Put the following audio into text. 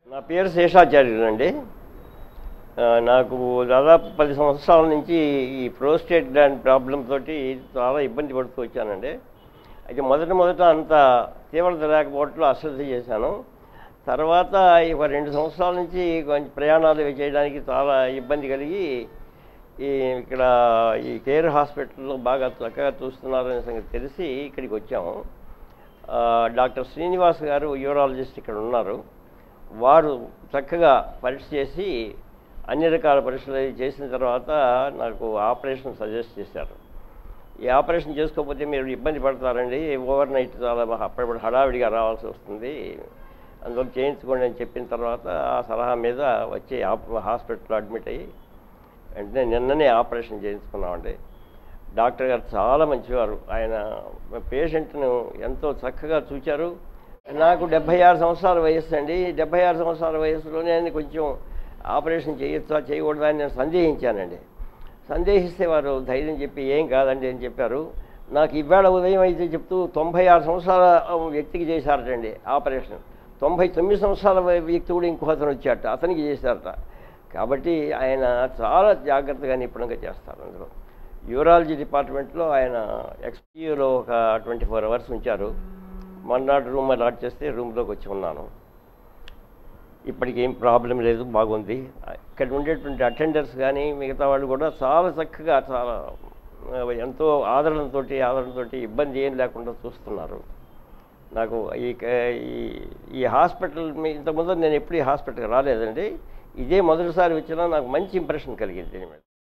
నా పేరు శేషాచార్యులు అండి ఆ, నాకు దాదాపు పది సంవత్సరాల నుంచి ఈ ప్రోస్టేట్ గ్లాండ్ ప్రాబ్లం తోటి చాలా ఇబ్బంది పడుతూ వచ్చానండి అయితే మొదట మొదట అంత తీవ్రత లేకపోవట్లో అశ్రద్ధ చేశాను తర్వాత ఈ ఒక రెండు సంవత్సరాల నుంచి కొంచెం ప్రయాణాలు అవి చేయడానికి చాలా ఇబ్బంది కలిగి ఈ ఇక్కడ ఈ కేర్ హాస్పిటల్లో బాగా చక్కగా చూస్తున్నారనే సంగతి తెలిసి ఇక్కడికి వచ్చాము ఆ, డాక్టర్ శ్రీనివాస్ గారు యూరాలజిస్ట్ ఇక్కడ ఉన్నారు వారు చక్కగా పరీక్ష చేసి అన్ని రకాల పరీక్షలు అవి చేసిన తర్వాత నాకు ఆపరేషన్ సజెస్ట్ చేశారు ఈ ఆపరేషన్ చేసుకోకపోతే మీరు ఇబ్బంది పడతారండి ఓవర్ నైట్ చాలా అప్పుడప్పుడు హడావిడిగా రావాల్సి వస్తుంది అందువల్ల చేయించుకోండి అని చెప్పిన తర్వాత ఆ సలహా మీద వచ్చి ఆప్- హాస్పిటల్లో అడ్మిట్ అయ్యి వెంటనే నిన్ననే ఆపరేషన్ చేయించుకున్నామండి డాక్టర్ గారు చాలా మంచివారు ఆయన పేషెంట్ను ఎంతో చక్కగా చూచారు నాకు డెబ్భై ఆరు సంవత్సరాల వయస్సు అండి డెబ్భై ఆరు సంవత్సరాల వయసులోనే ఆయన కొంచెం ఆపరేషన్ చేయొచ్చా చేయకూడదా అని నేను సందేహించానండి సందేహిస్తే వారు ధైర్యం చెప్పి ఏం కాదండి అని చెప్పారు నాకు ఇవాళ ఉదయం అయితే చెప్తూ తొంభై ఆరు సంవత్సరాల వ్యక్తికి చేశారటండి ఆపరేషన్ తొంభై తొమ్మిది సంవత్సరాల వ్యక్తి కూడా ఇంకో అతను వచ్చాట అతనికి చేశారట కాబట్టి ఆయన చాలా జాగ్రత్తగా నిపుణంగా చేస్తారు అందులో యూరాలజీ డిపార్ట్మెంట్లో ఆయన ఎక్స్పీయూలో ఒక ట్వంటీ ఫోర్ అవర్స్ ఉంచారు మర్నాడు రూమ్ అలాట్ చేస్తే రూమ్లోకి వచ్చి ఉన్నాను ఇప్పటికి ఏం ప్రాబ్లం లేదు బాగుంది ఇక్కడ ఉండేటువంటి అటెండర్స్ కానీ మిగతా వాళ్ళు కూడా చాలా చక్కగా చాలా ఆ, ఎంతో ఆదరణతో ఆదరణతో ఇబ్బంది ఏం లేకుండా చూస్తున్నారు నాకు ఈ క- ఈ- ఈ హాస్పిటల్ మీ ఇంతకుముందు నేను ఎప్పుడు ఈ హాస్పిటల్కి రాలేదండి ఇదే మొదటిసారి వచ్చినా నాకు మంచి ఇంప్రెషన్ కలిగింది దీని మీద